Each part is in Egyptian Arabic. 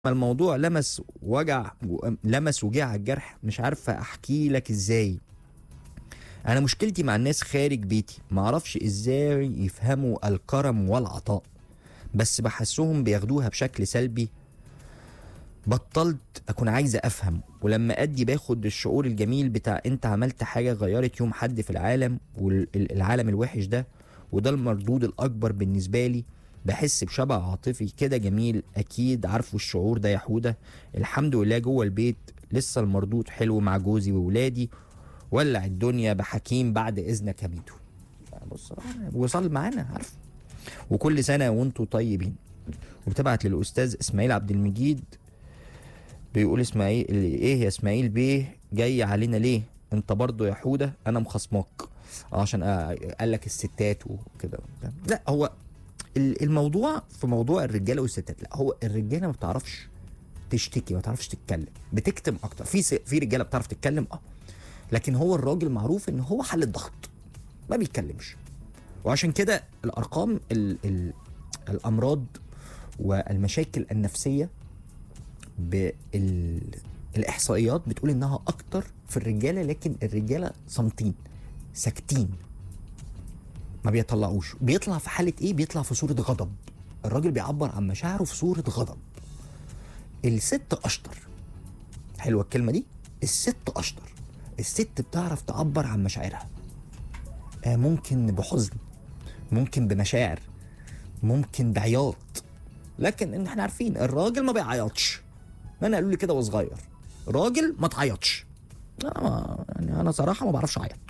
الموضوع لمس وجع لمس وجع على الجرح مش عارفه احكي لك ازاي انا مشكلتي مع الناس خارج بيتي معرفش ازاي يفهموا الكرم والعطاء بس بحسهم بياخدوها بشكل سلبي بطلت اكون عايزه افهم ولما ادي باخد الشعور الجميل بتاع انت عملت حاجه غيرت يوم حد في العالم والعالم الوحش ده وده المردود الاكبر بالنسبه لي بحس بشبع عاطفي كده جميل اكيد عارفوا الشعور ده يا حوده الحمد لله جوه البيت لسه المردود حلو مع جوزي وولادي ولع الدنيا بحكيم بعد اذنك يا ميدو بص وصل معانا عارف وكل سنه وانتم طيبين وبتبعت للاستاذ اسماعيل عبد المجيد بيقول اسماعيل ايه يا اسماعيل بيه جاي علينا ليه انت برضو يا حوده انا مخصمك اه عشان آه قال لك الستات وكده لا هو الموضوع في موضوع الرجاله والستات لا هو الرجاله ما بتعرفش تشتكي ما بتعرفش تتكلم بتكتم اكتر في س... في رجاله بتعرف تتكلم اه لكن هو الراجل معروف ان هو حل الضغط ما بيتكلمش وعشان كده الارقام ال... ال... الامراض والمشاكل النفسيه بال... الاحصائيات بتقول انها اكتر في الرجاله لكن الرجاله صامتين ساكتين ما بيطلعوش بيطلع في حاله ايه بيطلع في صوره غضب الراجل بيعبر عن مشاعره في صوره غضب الست اشطر حلوه الكلمه دي الست اشطر الست بتعرف تعبر عن مشاعرها آه ممكن بحزن ممكن بمشاعر ممكن بعياط لكن ان احنا عارفين الراجل ما بيعيطش انا قالوا لي كده وهو صغير راجل ما تعيطش انا يعني انا صراحه ما بعرفش اعيط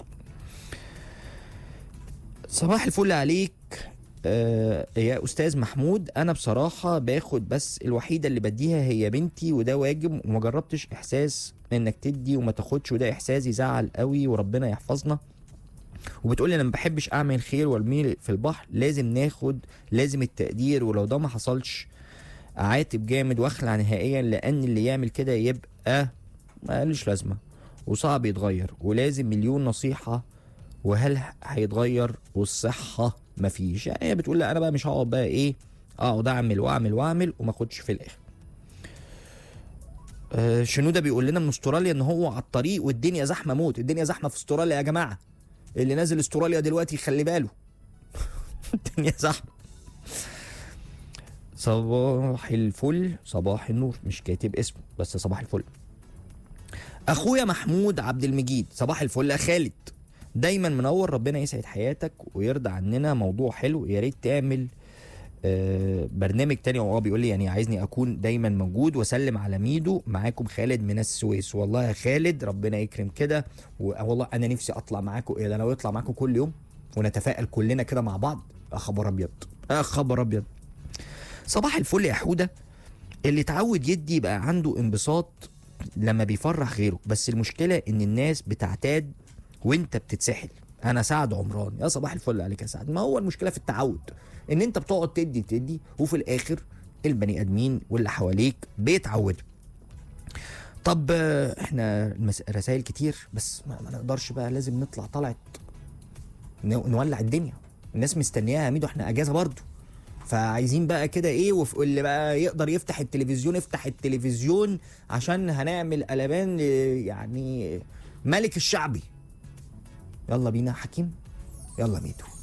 صباح الفل عليك آه يا استاذ محمود انا بصراحه باخد بس الوحيده اللي بديها هي بنتي وده واجب وما جربتش احساس انك تدي وما تاخدش وده احساس يزعل قوي وربنا يحفظنا وبتقولي انا ما بحبش اعمل خير وارميه في البحر لازم ناخد لازم التقدير ولو ده ما حصلش اعاتب جامد واخلع نهائيا لان اللي يعمل كده يبقى مالوش لازمه وصعب يتغير ولازم مليون نصيحه وهل هيتغير والصحه مفيش يعني هي بتقول لا انا بقى مش هقعد بقى ايه اقعد اعمل واعمل واعمل وما اخدش في الاخر آه شنوده بيقول لنا من استراليا ان هو على الطريق والدنيا زحمه موت الدنيا زحمه في استراليا يا جماعه اللي نازل استراليا دلوقتي خلي باله الدنيا زحمه صباح الفل صباح النور مش كاتب اسمه بس صباح الفل اخويا محمود عبد المجيد صباح الفل يا خالد دايما منور ربنا يسعد حياتك ويرضى عننا موضوع حلو يا ريت تعمل آه برنامج تاني وهو بيقول لي يعني عايزني اكون دايما موجود واسلم على ميدو معاكم خالد من السويس والله يا خالد ربنا يكرم كده والله انا نفسي اطلع معاكم ايه انا اطلع معاكم كل يوم ونتفائل كلنا كده مع بعض يا خبر ابيض يا خبر ابيض صباح الفل يا حوده اللي اتعود يدي بقى عنده انبساط لما بيفرح غيره بس المشكله ان الناس بتعتاد وانت بتتسحل انا سعد عمران يا صباح الفل عليك يا سعد ما هو المشكله في التعود ان انت بتقعد تدي تدي وفي الاخر البني ادمين واللي حواليك بيتعودوا طب احنا رسائل كتير بس ما, ما نقدرش بقى لازم نطلع طلعت نولع الدنيا الناس مستنياها يا ميدو احنا اجازه برضو فعايزين بقى كده ايه وفي اللي بقى يقدر يفتح التلفزيون يفتح التلفزيون عشان هنعمل قلبان يعني ملك الشعبي يلا بينا حكيم يلا ميدو